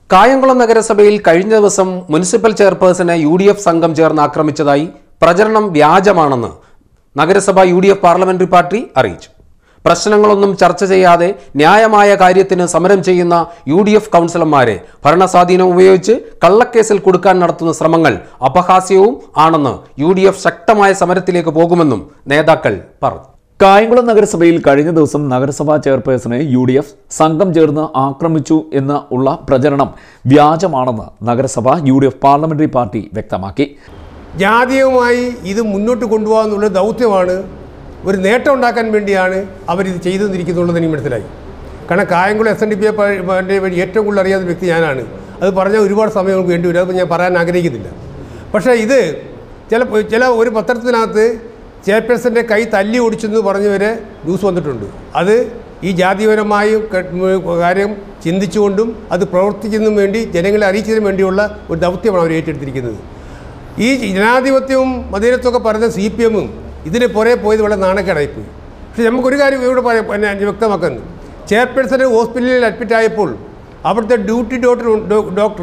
കായംകുളം നഗരസഭയിൽ കഴിഞ്ഞ ദിവസം മുനിസിപ്പൽ ചെയർപേഴ്സനെ യു ഡി എഫ് സംഘം ചേർന്ന് ആക്രമിച്ചതായി പ്രചരണം വ്യാജമാണെന്ന് നഗരസഭ U D F parliamentary party അറിയിച്ചു പ്രശ്നങ്ങളൊന്നും ചർച്ച ചെയ്യാതെ ന്യായമായ കാര്യത്തിന് സമരം ചെയ്യുന്ന യു ഡി എഫ് കൗൺസിലർമാരെ ഭരണസ്വാധീനം ഉപയോഗിച്ച് കള്ളക്കേസിൽ കൊടുക്കാൻ നടത്തുന്ന ശ്രമങ്ങൾ അപഹാസ്യവും ആണെന്ന് യു ഡി എഫ് ശക്തമായ സമരത്തിലേക്ക് പോകുമെന്നും നേതാക്കൾ പറഞ്ഞു കായംകുളം നഗരസഭയിൽ കഴിഞ്ഞ ദിവസം നഗരസഭാ ചെയർപേഴ്സണെ യു ഡി എഫ് സംഘം ചേർന്ന് ആക്രമിച്ചു എന്ന് ഉള്ള പ്രചരണം വ്യാജമാണെന്ന് നഗരസഭ U D F parliamentary party വ്യക്തമാക്കി ജാതീയമായി ഇത് മുന്നോട്ട് കൊണ്ടുപോകാനുള്ള ദൗത്യമാണ് ഒരു നേട്ടം ഉണ്ടാക്കാൻ വേണ്ടിയാണ് അവരിത് ചെയ്തു തന്നിരിക്കുന്നുള്ളത് എനിക്ക് മനസ്സിലായി കാരണം Kayamkulam S N D P വഴി ഏറ്റവും കൂടുതൽ അറിയാവുന്ന വ്യക്തി ഞാനാണ് അത് പറഞ്ഞാൽ ഒരുപാട് സമയം നമുക്ക് വേണ്ടി വരും അത് ഞാൻ പറയാൻ ആഗ്രഹിക്കുന്നില്ല പക്ഷേ ഇത് ചില ചില ഒരു പത്രത്തിനകത്ത് ചെയർപേഴ്സൻ്റെ കൈ തല്ലി ഓടിച്ചെന്ന് പറഞ്ഞവരെ ന്യൂസ് വന്നിട്ടുണ്ട് അത് ഈ ജാതിപരമായ കാര്യം ചിന്തിച്ചുകൊണ്ടും അത് പ്രവർത്തിക്കുന്നതിനും വേണ്ടി ജനങ്ങളെ അറിയിച്ചതിനും വേണ്ടിയുള്ള ഒരു ദൗത്യമാണ് അവർ ഏറ്റെടുത്തിരിക്കുന്നത് ഈ ജനാധിപത്യവും മതേരത്വമൊക്കെ പറഞ്ഞ സി പി എമ്മും ഇതിന് പുറകെ പോയത് വളരെ നാണക്കേടായിപ്പോയി പക്ഷേ നമുക്കൊരു കാര്യം ഇവിടെ പറയാം പിന്നെ ഞാൻ വ്യക്തമാക്കുന്നു ചെയർപേഴ്സൺ ഹോസ്പിറ്റലിൽ അഡ്മിറ്റ് ആയപ്പോൾ അവിടുത്തെ ഡ്യൂട്ടി ഡോക്ടർ ഡോക്ടർ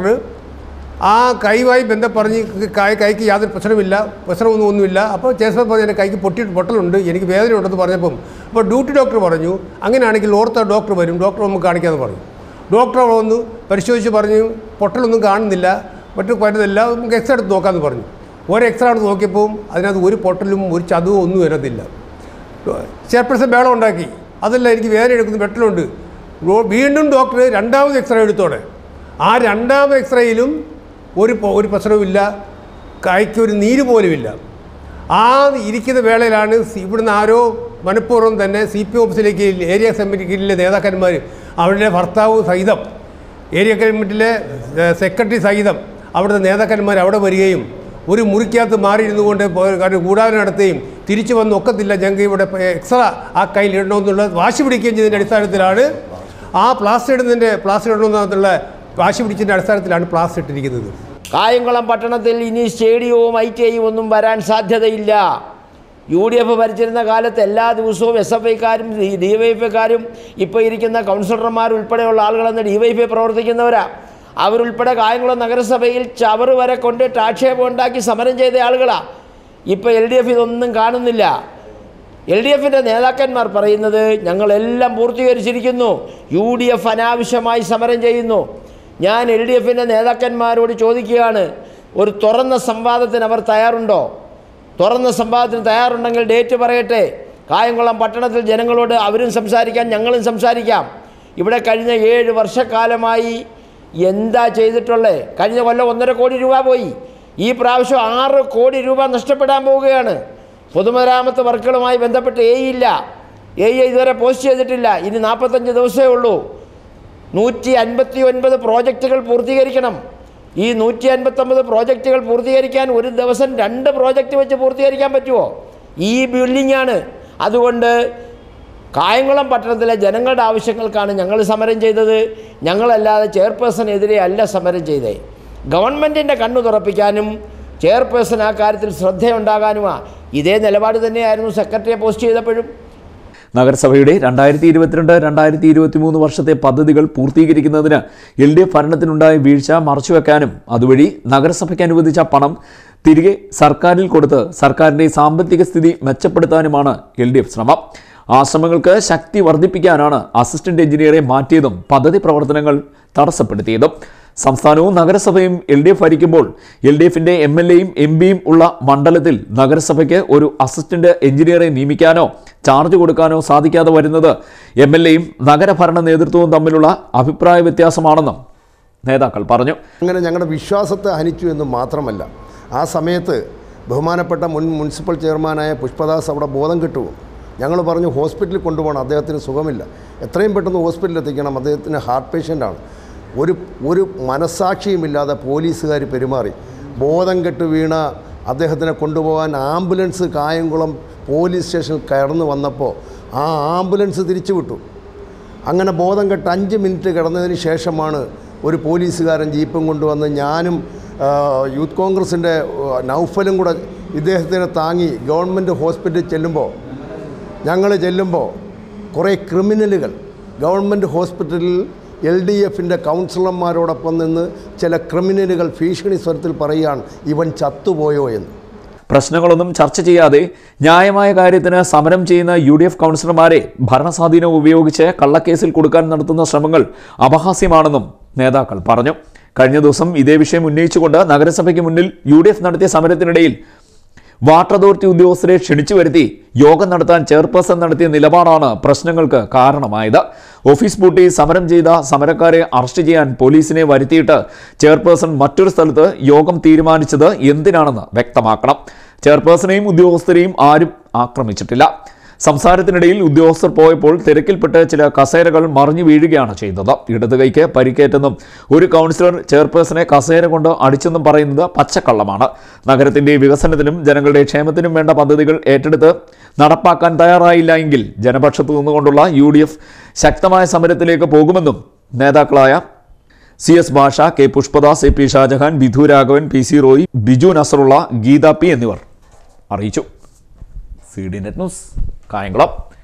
ആ കൈയുമായി ബന്ധം പറഞ്ഞ് കൈ കൈക്ക് യാതൊരു പ്രശ്നമില്ല പ്രശ്നമൊന്നും ഒന്നുമില്ല അപ്പോൾ ചെയർപേഴ്സൺ പറഞ്ഞു എൻ്റെ കൈക്ക് പൊട്ടി പൊട്ടലുണ്ട് എനിക്ക് വേദന ഉണ്ടെന്ന് പറഞ്ഞപ്പം അപ്പോൾ ഡ്യൂട്ടി ഡോക്ടർ പറഞ്ഞു അങ്ങനെയാണെങ്കിൽ ഓർത്ത ഡോക്ടർ വരും ഡോക്ടർ നമുക്ക് കാണിക്കാമെന്ന് പറഞ്ഞു ഡോക്ടർ അവിടെ വന്നു പരിശോധിച്ച് പറഞ്ഞു പൊട്ടലൊന്നും കാണുന്നില്ല മറ്റു പറ്റുന്നില്ല നമുക്ക് എക്സ്റേ എടുത്ത് നോക്കാമെന്ന് പറഞ്ഞു ഒരു എക്സ്റേ എടുത്ത് നോക്കിയപ്പോൾ അതിനകത്ത് ഒരു പൊട്ടലും ഒരു ചതുവും ഒന്നും വരുന്നില്ല ചെയർപേഴ്സൺ ബേളം ഉണ്ടാക്കി അതല്ല എനിക്ക് വേദന എടുക്കുന്ന വെട്ടലുണ്ട് റോ- വീണ്ടും ഡോക്ടർ രണ്ടാമത് എക്സ്റേ എടുത്തോടെ ആ രണ്ടാമത് എക്സ്റേയിലും ഒരു പൊ- ഒരു പ്രശ്നവുമില്ല കൈക്ക് ഒരു നീര് പോലുമില്ല ആ ഇരിക്കുന്ന വേളയിലാണ് സി- ഇവിടുന്ന് ആരോ മനഃപൂർവ്വം തന്നെ സി പി ഓഫീസിലേക്ക് ഏരിയ കമ്മിറ്റിയിലെ നേതാക്കന്മാർ അവരുടെ ഭർത്താവ് സഹിതം ഏരിയ കമ്മിറ്റിയിലെ ഏഹ്, സെക്രട്ടറി സഹിതം അവിടുത്തെ നേതാക്കന്മാർ അവിടെ വരികയും ഒരു മുറിക്കകത്ത് മാറിയിരുന്നു കൊണ്ട് കാരണം കൂടാതെ നടത്തുകയും തിരിച്ചു വന്ന് ഒക്കത്തില്ല ഞങ്ങൾക്ക് ഇവിടെ എക്സ്ട്രാ ആ കയ്യിൽ ഇടണമെന്നുള്ള വാശി പിടിക്കുകയും ചെയ്തതിൻ്റെ അടിസ്ഥാനത്തിലാണ് ആ പ്ലാസ്റ്റർ ഇടുന്നതിൻ്റെ പ്ലാസ്റ്റർ ഇടണമെന്നുള്ള വാശി പിടിച്ചതിൻ്റെ അടിസ്ഥാനത്തിലാണ് പ്ലാസ്റ്റർ ഇട്ടിരിക്കുന്നത് കായംകുളം പട്ടണത്തിൽ ഇനി സ്റ്റേഡിയവും ഐ ടി ഐയും ഒന്നും വരാൻ സാധ്യതയില്ല യു ഡി എഫ് ഭരിച്ചിരുന്ന കാലത്ത് എല്ലാ ദിവസവും എസ് എഫ് ഐക്കാരും ഡി വൈ എഫ് ഐക്കാരും ഇപ്പോൾ ഇരിക്കുന്ന കൗൺസിലർമാർ ഉൾപ്പെടെയുള്ള ആളുകളെന്ന് ഡി വൈ എഫ് ഐ പ്രവർത്തിക്കുന്നവരാ അവരുൾപ്പെടെ കായംകുളം നഗരസഭയിൽ ചവറ് വരെ കൊണ്ട് ആക്ഷേപം ഉണ്ടാക്കി സമരം ചെയ്ത ആളുകളാ ഇപ്പോൾ എൽ ഡി എഫ് ഇതൊന്നും കാണുന്നില്ല എൽ ഡി എഫിൻ്റെ നേതാക്കന്മാർ പറയുന്നത് ഞങ്ങളെല്ലാം പൂർത്തീകരിച്ചിരിക്കുന്നു യു ഡി എഫ് അനാവശ്യമായി സമരം ചെയ്യുന്നു ഞാൻ എൽ ഡി എഫിൻ്റെ നേതാക്കന്മാരോട് ചോദിക്കുകയാണ് ഒരു തുറന്ന സംവാദത്തിന് അവർ തയ്യാറുണ്ടോ തുറന്ന സംവാദത്തിന് തയ്യാറുണ്ടെങ്കിൽ ഡേറ്റ് പറയട്ടെ കായംകുളം പട്ടണത്തിൽ ജനങ്ങളോട് അവരും സംസാരിക്കാം ഞങ്ങളും സംസാരിക്കാം ഇവിടെ കഴിഞ്ഞ ഏഴ് വർഷക്കാലമായി എന്താ ചെയ്തിട്ടുള്ളത് കഴിഞ്ഞ കൊല്ലം ഒന്നര കോടി രൂപ പോയി ഈ പ്രാവശ്യം ആറ് കോടി രൂപ നഷ്ടപ്പെടാൻ പോവുകയാണ് പൊതുമരാമത്ത് വർക്കുകളുമായി ബന്ധപ്പെട്ട് എ ഇല്ല എ ഇതുവരെ പോസ്റ്റ് ചെയ്തിട്ടില്ല ഇനി നാൽപ്പത്തഞ്ച് ദിവസമേ ഉള്ളൂ നൂറ്റി അൻപത്തി ഒൻപത് പ്രോജക്റ്റുകൾ പൂർത്തീകരിക്കണം ഈ നൂറ്റി അൻപത്തൊമ്പത് പ്രോജക്റ്റുകൾ പൂർത്തീകരിക്കാൻ ഒരു ദിവസം രണ്ട് പ്രോജക്റ്റ് വെച്ച് പൂർത്തീകരിക്കാൻ പറ്റുമോ ഈ ബിൽഡിംഗാണ് അതുകൊണ്ട് കായംകുളം പട്ടണത്തിലെ ജനങ്ങളുടെ ആവശ്യങ്ങൾക്കാണ് ഞങ്ങൾ സമരം ചെയ്തത് ഞങ്ങളല്ലാതെ ചെയർപേഴ്സണെതിരെ അല്ല സമരം ചെയ്തത് ഗവൺമെൻറ്റിൻ്റെ കണ്ണു തുറപ്പിക്കാനും ചെയർപേഴ്സൺ ആ കാര്യത്തിൽ ശ്രദ്ധയുണ്ടാകാനുമാണ് ഇതേ നിലപാട് തന്നെയായിരുന്നു സെക്രട്ടറിയെ പോസ്റ്റ് ചെയ്തപ്പോഴും നഗരസഭയുടെ രണ്ടായിരത്തി ഇരുപത്തിരണ്ട് രണ്ടായിരത്തി ഇരുപത്തി മൂന്ന് വർഷത്തെ പദ്ധതികൾ പൂർത്തീകരിക്കുന്നതിന് എൽ ഡി എഫ് ഭരണത്തിനുണ്ടായ വീഴ്ച മറച്ചുവെക്കാനും അതുവഴി നഗരസഭയ്ക്ക് അനുവദിച്ച പണം തിരികെ സർക്കാരിൽ കൊടുത്ത് സർക്കാരിൻ്റെ സാമ്പത്തിക സ്ഥിതി മെച്ചപ്പെടുത്താനുമാണ് എൽ ഡി എഫ് ശ്രമം ആ ശ്രമങ്ങൾക്ക് ശക്തി വർദ്ധിപ്പിക്കാനാണ് അസിസ്റ്റന്റ് എഞ്ചിനീയറെ മാറ്റിയതും പദ്ധതി പ്രവർത്തനങ്ങൾ തടസ്സപ്പെടുത്തിയതും സംസ്ഥാനവും നഗരസഭയും എൽ ഡി എഫ് ഭരിക്കുമ്പോൾ എൽ ഡി എഫിന്റെ എം എൽ എയും എം പിയും ഉള്ള മണ്ഡലത്തിൽ നഗരസഭയ്ക്ക് ഒരു അസിസ്റ്റന്റ് എഞ്ചിനീയറെ നിയമിക്കാനോ ചാർജ് കൊടുക്കാനോ സാധിക്കാതെ വരുന്നത് എം എൽ എയും നഗരഭരണ നേതൃത്വവും തമ്മിലുള്ള അഭിപ്രായ വ്യത്യാസമാണെന്നും നേതാക്കൾ പറഞ്ഞു അങ്ങനെ ഞങ്ങളുടെ വിശ്വാസത്തെ ഹനിച്ചു എന്ന് മാത്രമല്ല ആ സമയത്ത് ബഹുമാനപ്പെട്ട മുൻ മുനിസിപ്പൽ ചെയർമാനായ പുഷ്പദാസ് അവിടെ ബോധം കിട്ടുമോ ഞങ്ങൾ പറഞ്ഞു ഹോസ്പിറ്റലിൽ കൊണ്ടുപോകണം അദ്ദേഹത്തിന് സുഖമില്ല എത്രയും പെട്ടെന്ന് ഹോസ്പിറ്റലിൽ എത്തിക്കണം അദ്ദേഹത്തിന് ഹാർട്ട് പേഷ്യൻ്റാണ് ഒരു ഒരു മനസാക്ഷിയുമില്ലാതെ പോലീസുകാർ പെരുമാറി ബോധം കെട്ട് വീണ അദ്ദേഹത്തിനെ കൊണ്ടുപോകാൻ ആംബുലൻസ് കായംകുളം പോലീസ് സ്റ്റേഷനിൽ കയർന്നു വന്നപ്പോൾ ആ ആംബുലൻസ് തിരിച്ചു വിട്ടു അങ്ങനെ ബോധം കെട്ട് അഞ്ച് മിനിറ്റ് കിടന്നതിന് ശേഷമാണ് ഒരു പോലീസുകാരൻ ജീപ്പും കൊണ്ടുവന്ന് ഞാനും ആ, യൂത്ത് കോൺഗ്രസിൻ്റെ ആ, നൗഫലും കൂടെ ഇദ്ദേഹത്തിനെ താങ്ങി ഗവൺമെൻറ് ഹോസ്പിറ്റലിൽ ചെല്ലുമ്പോൾ ഞങ്ങൾ ചെല്ലുമ്പോൾ കുറേ ക്രിമിനലുകൾ ഗവൺമെൻറ് ഹോസ്പിറ്റലിൽ എൽ ഡി എഫിൻ്റെ കൗൺസിലർമാരോടൊപ്പം നിന്ന് ചില ക്രിമിനലുകൾ ഭീഷണി സ്വരത്തിൽ പറയുകയാണ് ഇവൻ ചത്തുപോയോ എന്ന് പ്രശ്നങ്ങളൊന്നും ചർച്ച ചെയ്യാതെ ന്യായമായ കാര്യത്തിന് സമരം ചെയ്യുന്ന യു ഡി എഫ് കൗൺസിലർമാരെ ഭരണസ്വാധീനം ഉപയോഗിച്ച് കള്ളക്കേസിൽ കൊടുക്കാൻ നടത്തുന്ന ശ്രമങ്ങൾ അപഹാസ്യമാണെന്നും നേതാക്കൾ പറഞ്ഞു കഴിഞ്ഞ ദിവസം ഇതേ വിഷയം ഉന്നയിച്ചുകൊണ്ട് നഗരസഭയ്ക്ക് മുന്നിൽ യു ഡി എഫ് നടത്തിയ സമരത്തിനിടയിൽ വാട്ടർ അതോറിറ്റി ഉദ്യോഗസ്ഥരെ ക്ഷണിച്ചു വരുത്തി യോഗം നടത്താൻ ചെയർപേഴ്സൺ നടത്തിയ നിലപാടാണ് പ്രശ്നങ്ങൾക്ക് കാരണമായത് ഓഫീസ് പൂട്ടി സമരം ചെയ്ത സമരക്കാരെ അറസ്റ്റ് ചെയ്യാൻ പോലീസിനെ വരുത്തിയിട്ട് ചെയർപേഴ്സൺ മറ്റൊരു സ്ഥലത്ത് യോഗം തീരുമാനിച്ചത് എന്തിനാണെന്ന് വ്യക്തമാക്കണം ചെയർപേഴ്സണെയും ഉദ്യോഗസ്ഥരെയും ആരും ആക്രമിച്ചിട്ടില്ല സംസാരത്തിനിടയിൽ ഉദ്യോഗസ്ഥർ പോയപ്പോൾ തിരക്കിൽപ്പെട്ട് ചില കസേരകൾ മറിഞ്ഞു വീഴുകയാണ് ചെയ്തത് ഇടത് കൈക്ക് പരിക്കേറ്റെന്നും ഒരു കൗൺസിലർ ചെയർപേഴ്സണെ കസേര കൊണ്ട് അടിച്ചെന്നും പറയുന്നത് പച്ചക്കള്ളമാണ് നഗരത്തിന്റെ വികസനത്തിനും ജനങ്ങളുടെ ക്ഷേമത്തിനും വേണ്ട പദ്ധതികൾ ഏറ്റെടുത്ത് നടപ്പാക്കാൻ തയ്യാറായില്ല എങ്കിൽ ജനപക്ഷത്തു നിന്നുകൊണ്ടുള്ള യു ഡി എഫ് ശക്തമായ സമരത്തിലേക്ക് പോകുമെന്നും നേതാക്കളായ C S Basha K Pushpadas A P Shajahan Vidhu Raghavan P C Roy Biju Nasarulla Geetha P എന്നിവർ അറിയിച്ചു C D net news Kayamkulam